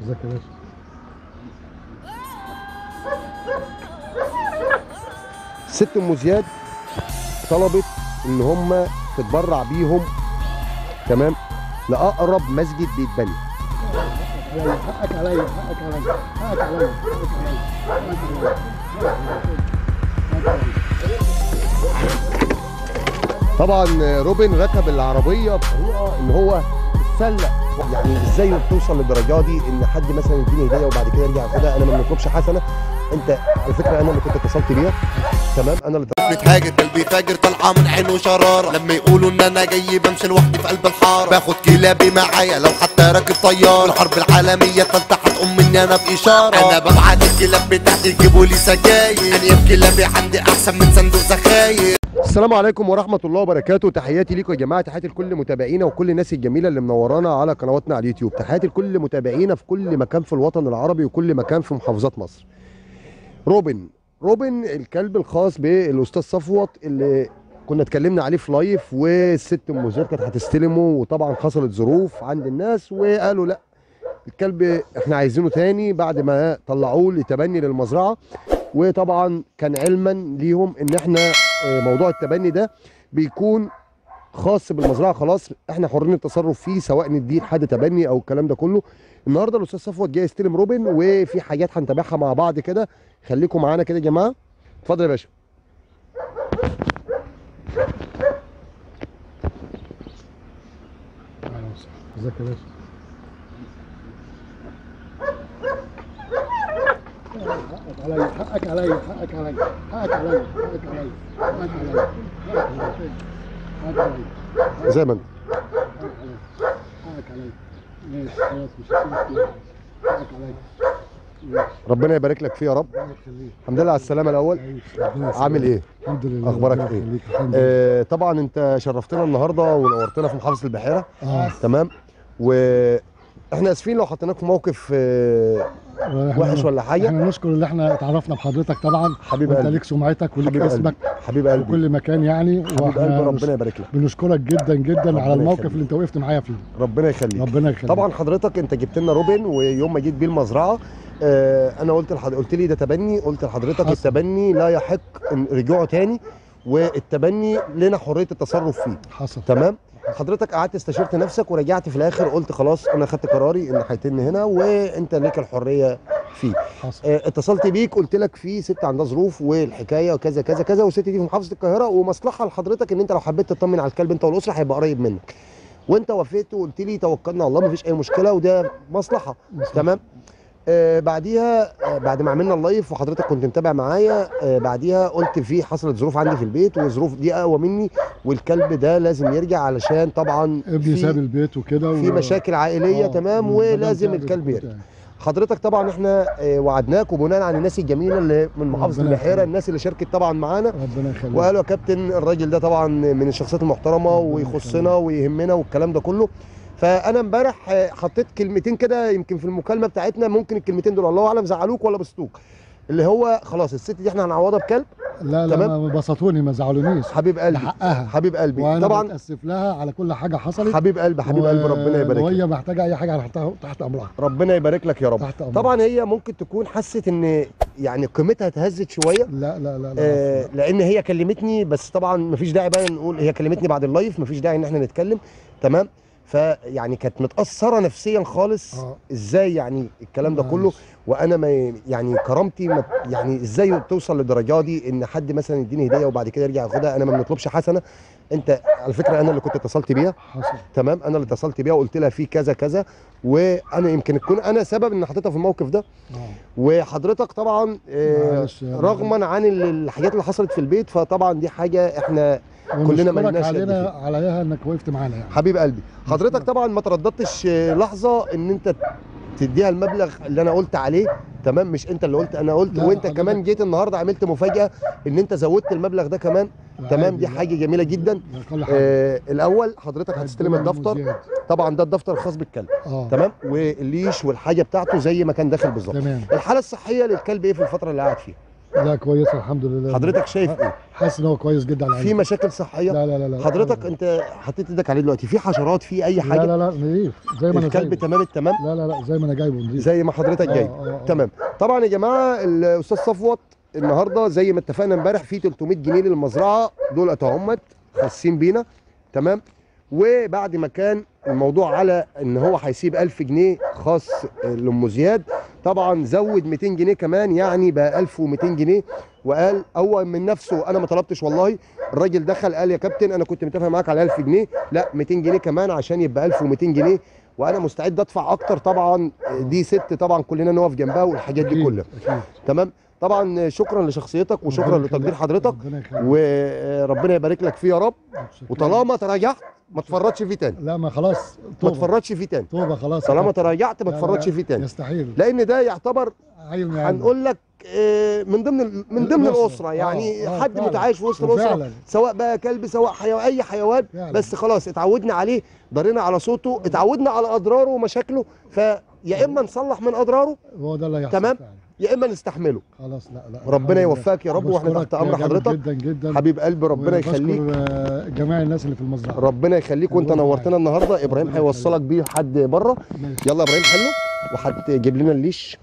ازيك يا باشا ست ام زياد طلبت ان هم تتبرع بيهم تمام لاقرب مسجد بيتبني عليا حقك عليا حقك عليا حقك عليا حقك عليا حقك عليا طبعا روبن ركب العربيه بطريقه ان هو اتسلق يعني ازاي بتوصل للدرجه دي ان حد مثلا يديني هديه وبعد كده يرجع ياخدها انا ما بنطلبش حسنه انت على فكره انا اللي كنت اتصلت بيها تمام انا اللي بتهاجر قلبي فاجر طالعه من عينه شراره لما يقولوا ان انا جاي بمشي لوحدي في قلب الحاره باخد كلابي معايا لو حتى راكب طياره الحرب العالميه التالتة هتقوم مني انا باشاره انا ببعت الكلاب بتاعتي يجيبوا لي سجاير انا كلابي عندي احسن من صندوق زخاير السلام عليكم ورحمة الله وبركاته تحياتي ليكم يا جماعة تحياتي لكل متابعينا وكل الناس الجميلة اللي منورانا على قنواتنا على اليوتيوب تحياتي لكل متابعينا في كل مكان في الوطن العربي وكل مكان في محافظات مصر روبن روبن الكلب الخاص بالاستاذ صفوت اللي كنا اتكلمنا عليه في لايف والست ام زياد كانت هتستلمه وطبعا حصلت ظروف عند الناس وقالوا لا الكلب احنا عايزينه تاني بعد ما طلعوه لتبني للمزرعه وطبعا كان علما ليهم ان احنا آه، موضوع التبني ده بيكون خاص بالمزرعه خلاص احنا حرين التصرف فيه سواء نديه لحد تبني او الكلام ده كله النهارده الاستاذ صفوت جاي يستلم روبن وفي حاجات هنتابعها مع بعض كده خليكم معانا كده يا جماعه اتفضل يا باشا اهلا وسهلا ازيك يا باشا حقك عليا حقك عليا حقك عليا حقك عليا حقك عليا حقك عليا حقك عليا زي ما انت حقك عليا ماشي خلاص مش هسيبك كده حقك عليا ماشي ربنا يبارك لك فيه يا رب ربنا يخليك الحمد لله على السلامه الاول عايش ربنا يسلمك. عامل ايه الحمد لله أخبارك ربنا إيه؟ يخليك، الحمد لله آه طبعا انت شرفتنا النهارده ونورتنا في محافظه البحيره اه تمام واحنا اسفين لو حطيناك في موقف آه إحنا- وحش ولا حاجه احنا نشكر اللي احنا اتعرفنا بحضرتك طبعا حبيب وانت قلبي ليك سمعتك وليك حبيب قلبي اسمك حبيب في قلبي كل مكان يعني حبيب واحنا قلبي نش- ربنا يبارك لك بنشكرك جدا جدا ربنا على الموقف يخليك. اللي انت وقفت معايا فيه ربنا يخليك ربنا يخليك طبعا حضرتك انت جبت لنا روبن ويوم ما جيت بيه المزرعه آه انا قلت لحضرتك قلت لي ده تبني قلت لحضرتك حصل. التبني لا يحق ان رجوعه تاني والتبني لنا حريه التصرف فيه حصل تمام حضرتك قعدت استشرت نفسك ورجعت في الاخر قلت خلاص انا خدت قراري ان هيتم هنا وانت ليك الحريه فيه حصل آه، اتصلت بيك قلت لك في ست عندها ظروف والحكايه وكذا كذا كذا والست دي في محافظه القاهره ومصلحه لحضرتك ان انت لو حبيت تطمن على الكلب انت والاسره هيبقى قريب منك وانت وافقت وقلت لي توكلنا على الله مفيش اي مشكله وده مصلحه تمام آه بعديها آه بعد ما عملنا اللايف وحضرتك كنت متابع معايا آه بعديها قلت في حصلت ظروف عندي في البيت والظروف دي اقوى مني والكلب ده لازم يرجع علشان طبعا ابني في- ساب البيت وكده في و- مشاكل عائليه آه، تمام والمدام ولازم تعبت الكلب يرجع وبتاع. حضرتك طبعا احنا آه، وعدناك وبناء على الناس الجميله اللي من محافظه ربنا البحيره يخليك. الناس اللي شاركت طبعا معانا ربنا يخليك وقالوا يا كابتن الراجل ده طبعا من الشخصيات المحترمه ربنا ويخصنا ويهمنا والكلام ده كله فانا امبارح آه، حطيت كلمتين كده يمكن في المكالمه بتاعتنا ممكن الكلمتين دول الله اعلم زعلوك ولا بسطوك اللي هو خلاص الست دي احنا هنعوضها بكلب لا لا تمام؟ ما بسطوني ما زعلونيش حبيب ده قلبي حقها حبيب قلبي وانا طبعا بتاسف لها على كل حاجه حصلت حبيب قلبي حبيب قلبي ربنا يبارك لك وهي محتاجه اي حاجه تحت تحت امرها ربنا يبارك لك يا رب تحت امرها طبعا هي ممكن تكون حست ان يعني قيمتها اتهزت شويه لا لا لا لا آه لان هي كلمتني بس طبعا مفيش داعي بقى نقول هي كلمتني بعد اللايف مفيش داعي ان احنا نتكلم تمام فيعني كانت متاثره نفسيا خالص آه. ازاي يعني الكلام ده كله معلش. وانا ما يعني كرامتي ما يعني ازاي توصل للدرجه دي ان حد مثلا يديني هديه وبعد كده يرجع ياخدها انا ما بنطلبش حسنه انت على فكره انا اللي كنت اتصلت بيها حصل تمام انا اللي اتصلت بيها وقلت لها في كذا كذا وانا يمكن اكون انا سبب ان حطيتها في الموقف ده اه وحضرتك طبعا آه، معلش يا رغما عن ال- الحاجات اللي حصلت في البيت فطبعا دي حاجه احنا كلنا ما ونشكرك لناش يد علينا فيه. عليها انك وقفت معانا يعني حبيب قلبي حضرتك طبعا ما ترددتش آه، لحظه ان انت تديها المبلغ اللي انا قلت عليه تمام مش انت اللي قلت انا قلت لا، وانت حضرتك- كمان جيت النهارده عملت مفاجاه ان انت زودت المبلغ ده كمان تمام عادي، دي لا. حاجه جميله جدا ده كل حاجه آه الاول حضرتك هتستلم هتدينا الدفتر زيادة. طبعا ده الدفتر الخاص بالكلب اه تمام والليش والحاجه بتاعته زي ما كان داخل بالظبط تمام الحاله الصحيه للكلب ايه في الفتره اللي قاعد فيها لا كويس الحمد لله حضرتك شايف ايه حاسس ان هو كويس جدا على في العين مشاكل صحيه لا لا لا لا حضرتك انت حطيت ايدك عليه دلوقتي في حشرات في اي لا حاجه لا لا نظيف زي ما انا الكلب جايبه تمام التمام لا لا لا زي ما انا جايبه نظيف زي ما حضرتك آه، جاي آه، آه. تمام طبعا يا جماعه الاستاذ صفوت النهارده زي ما اتفقنا امبارح في 300 جنيه للمزرعه دول اتهمت خاصين بينا تمام وبعد ما كان الموضوع على ان هو هيسيب 1000 جنيه خاص لام زياد طبعا زود 200 جنيه كمان يعني بقى 1200 جنيه وقال هو من نفسه انا ما طلبتش والله الراجل دخل قال يا كابتن انا كنت متفق معاك على 1000 جنيه لا 200 جنيه كمان عشان يبقى 1200 جنيه وانا مستعد ادفع اكتر طبعا دي ست طبعا كلنا نقف جنبها والحاجات دي أكيد، كلها أكيد. تمام طبعا شكرا لشخصيتك وشكرا ربنا لتقدير يخليك. حضرتك ربنا يخليك. وربنا يبارك لك فيه يا رب متشكر. وطالما تراجعت ما تفرطش فيه تاني لا ما خلاص ما توبه تفرطش فيه تاني توبه خلاص طالما تراجعت ما لا، لا، تفرطش فيه تاني يستحيل لان ده يعتبر عيل من عيالنا. هنقول لك آه، من ضمن ال- من ضمن الأسرة. الاسره يعني آه، آه، حد فعلا. متعايش في وسط الاسره وفعلا. سواء بقى كلب سواء حيوان اي حيوان فعلا. بس خلاص اتعودنا عليه ضرينا على صوته اتعودنا على اضراره ومشاكله فيا اما نصلح من اضراره هو ده اللي هيحصل تمام. فعلا. يا اما نستحمله خلاص لا لا ربنا الحمد لله. يوفقك يا رب واحنا بشكرك تحت امر يا جامد حضرتك جدا جدا حبيب قلبي ربنا وبشكر، يخليك آه، جميع الناس اللي في المزرعه ربنا يخليك وانت ربنا نورتنا النهارده ابراهيم ربنا هيوصلك بيه لحد بره ماشي. يلا يا ابراهيم حلو وهتجيب لنا الليش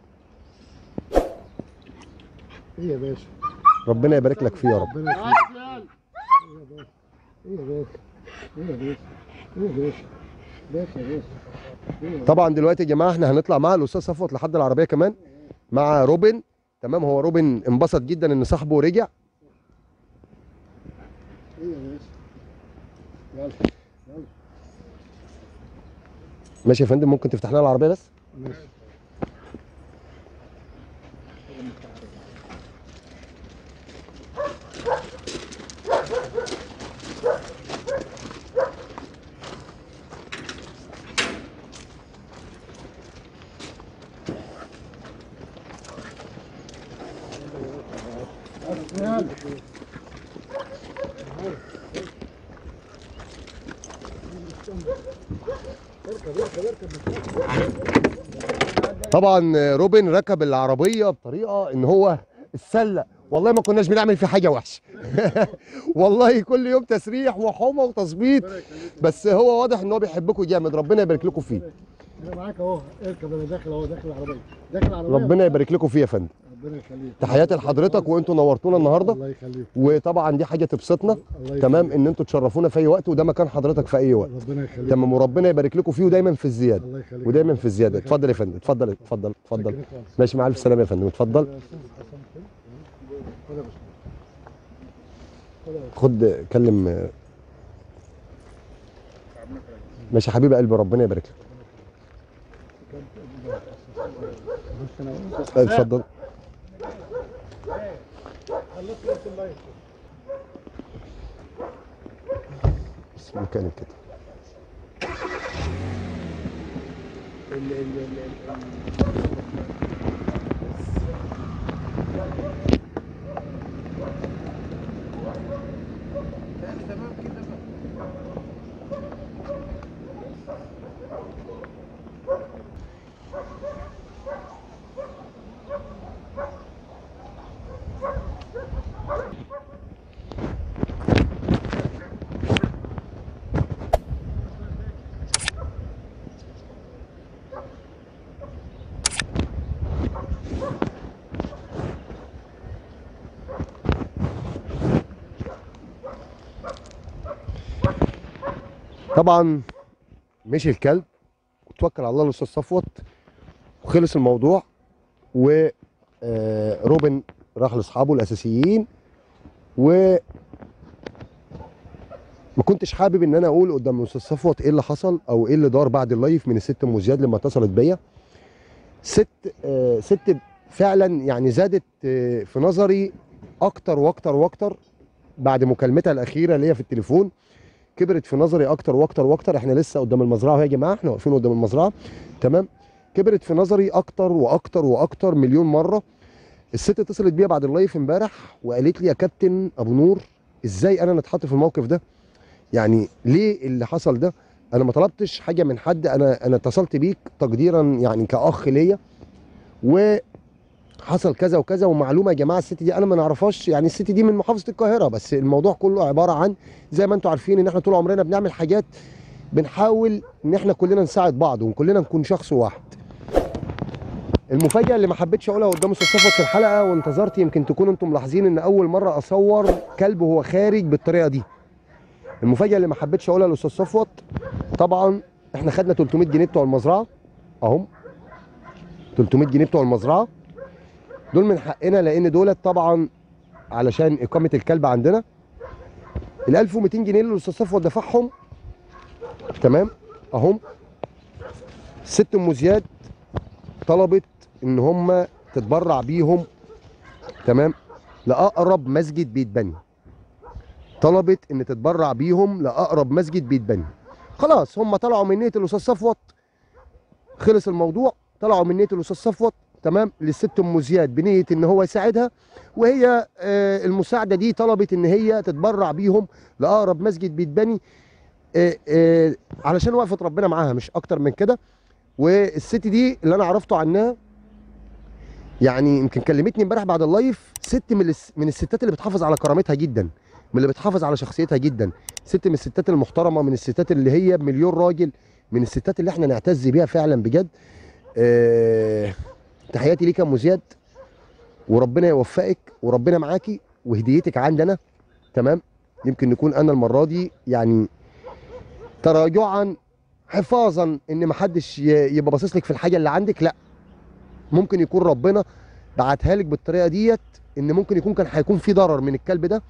ايه يا باشا ربنا يبارك لك فيه يا رب ربنا يخليك ايه يا باشا ايه يا باشا ايه يا باشا باشا يا باشا طبعا دلوقتي يا جماعه احنا هنطلع مع الاستاذ صفوت لحد العربيه كمان مع روبن تمام هو روبن انبسط جدا ان صاحبه رجع ايه يا باشا يلا يلا ماشي يا فندم ممكن تفتح لنا العربيه بس ماشي يلا طبعا روبن ركب العربيه بطريقه ان هو اتسلق والله ما كناش بنعمل فيه حاجه وحشه والله كل يوم تسريح وحمى وتظبيط بس هو واضح ان هو بيحبكم جامد ربنا يبارك لكم فيه انا معاك اهو اركب انا داخل اهو داخل العربيه داخل العربيه ربنا يبارك لكم فيه يا فندم ربنا يخليك تحياتي لحضرتك وانتوا نورتونا النهارده الله يخليك وطبعا دي حاجه تبسطنا الله يخليك. تمام ان انتوا تشرفونا في اي وقت وده مكان حضرتك في اي وقت ربنا يخليك تمام وربنا يبارك لكم فيه ودايما في الزياده الله يخليك ودايما في الزياده اتفضل يا فندم اتفضل اتفضل اتفضل شكرا خالص. ماشي مع الف سلامه يا فندم اتفضل يا أستاذ حسن كده. خد يا باشا. خد يا باشا. خد كلم ماشي يا حبيب قلبي ربنا يبارك لك اتفضل بس مكانك كده طبعا مشي الكلب وتوكل على الله الاستاذ صفوت وخلص الموضوع و آه، روبن راح لاصحابه الاساسيين و ما كنتش حابب ان انا اقول قدام الاستاذ صفوت ايه اللي حصل او ايه اللي دار بعد اللايف من الست ام زياد لما اتصلت بيا ست آه ست فعلا يعني زادت آه في نظري اكتر واكتر واكتر بعد مكالمتها الاخيره ليا في التليفون كبرت في نظري اكتر واكتر واكتر احنا لسه قدام المزرعه اهو يا جماعه احنا واقفين قدام المزرعه تمام كبرت في نظري اكتر واكتر واكتر مليون مره الست اتصلت بيا بعد اللايف امبارح وقالت لي يا كابتن ابو نور ازاي انا نتحط في الموقف ده يعني ليه اللي حصل ده انا ما طلبتش حاجه من حد انا انا اتصلت بيك تقديرا يعني كاخ ليا و حصل كذا وكذا ومعلومه يا جماعه الست دي انا ما نعرفهاش يعني الست دي من محافظه القاهره بس الموضوع كله عباره عن زي ما انتم عارفين ان احنا طول عمرنا بنعمل حاجات بنحاول ان احنا كلنا نساعد بعض وكلنا نكون شخص واحد المفاجاه اللي ما حبيتش اقولها قدام استاذ صفوت في الحلقه وانتظرت يمكن تكونوا انتم ملاحظين ان اول مره اصور كلب وهو خارج بالطريقه دي المفاجاه اللي ما حبيتش اقولها لاستاذ صفوت طبعا احنا خدنا 300 جنيه بتوع المزرعه اهم 300 جنيه بتوع المزرعه دول من حقنا لان دولت طبعا علشان اقامه الكلب عندنا ال 1200 جنيه اللي الاستاذ صفوت دفعهم تمام اهم ست ام زياد طلبت ان هم تتبرع بيهم تمام لاقرب مسجد بيتبني طلبت ان تتبرع بيهم لاقرب مسجد بيتبني خلاص هم طلعوا من نيه الاستاذ صفوت خلص الموضوع طلعوا من نيه الاستاذ صفوت تمام للست ام زياد بنيه ان هو يساعدها وهي آه المساعده دي طلبت ان هي تتبرع بيهم لاقرب مسجد بيتبني آه آه علشان وقفت ربنا معاها مش اكتر من كده والست دي اللي انا عرفته عنها يعني يمكن كلمتني امبارح بعد اللايف ست من الس- من الستات اللي بتحافظ على كرامتها جدا من اللي بتحافظ على شخصيتها جدا ست من الستات المحترمه من الستات اللي هي بمليون راجل من الستات اللي احنا نعتز بيها فعلا بجد آه تحياتي ليك يا ام زياد وربنا يوفقك وربنا معاكي وهديتك عندنا تمام يمكن نكون انا المره دي يعني تراجعا حفاظا ان محدش ي- يبقى باصص لك في الحاجه اللي عندك لا ممكن يكون ربنا بعتها لك بالطريقه ديت ان ممكن يكون كان هيكون في ضرر من الكلب ده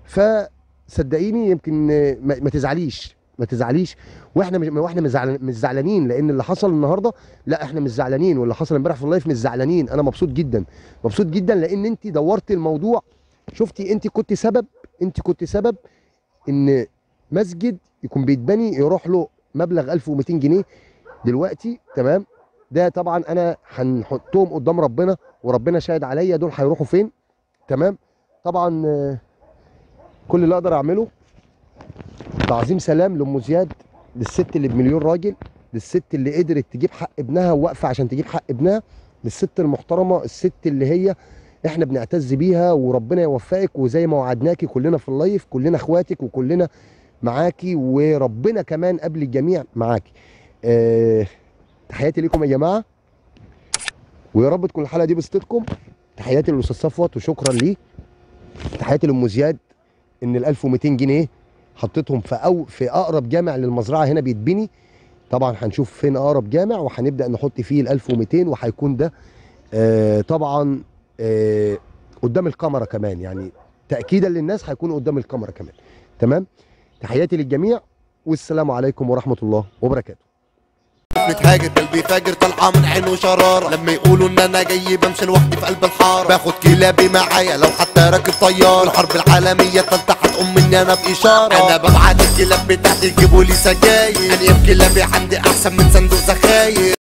فصدقيني يمكن آه، ما ما تزعليش ما تزعليش واحنا مش واحنا مش زعلان- مش زعلانين لان اللي حصل النهارده لا احنا مش زعلانين واللي حصل امبارح في اللايف مش زعلانين انا مبسوط جدا مبسوط جدا لان انت دورت الموضوع شفتي انت كنت سبب انت كنت سبب ان مسجد يكون بيتبني يروح له مبلغ 1200 جنيه دلوقتي تمام ده طبعا انا هنحطهم قدام ربنا وربنا شاهد عليا دول هيروحوا فين تمام طبعا آه، كل اللي اقدر اعمله تعظيم سلام لام زياد للست اللي بمليون راجل للست اللي قدرت تجيب حق ابنها وواقفه عشان تجيب حق ابنها للست المحترمه الست اللي هي احنا بنعتز بيها وربنا يوفقك وزي ما وعدناكي كلنا في اللايف كلنا اخواتك وكلنا معاكي وربنا كمان قبل الجميع معاكي اه تحياتي لكم يا جماعه ويا رب تكون الحلقه دي بسطتكم تحياتي للاستاذ صفوت وشكرا ليه تحياتي لام زياد ان ال 1200 جنيه حطيتهم في أو في اقرب جامع للمزرعه هنا بيتبني طبعا هنشوف فين اقرب جامع وهنبدا نحط فيه ال 1200 وهيكون ده آه طبعا آه قدام الكاميرا كمان يعني تاكيدا للناس هيكون قدام الكاميرا كمان تمام تحياتي للجميع والسلام عليكم ورحمه الله وبركاته متهاجر قلبي فاجر طالعه من عينه شراره لما يقولوا ان انا جاي بمشي لوحدي في قلب الحاره باخد كلابي معايا لو حتى راكب طيار الحرب العالميه التالتة هتقوم مني انا باشاره انا ببعت الكلاب بتاعتي يجيبوا لي سجاير انياب كلابي عندي احسن من صندوق زخاير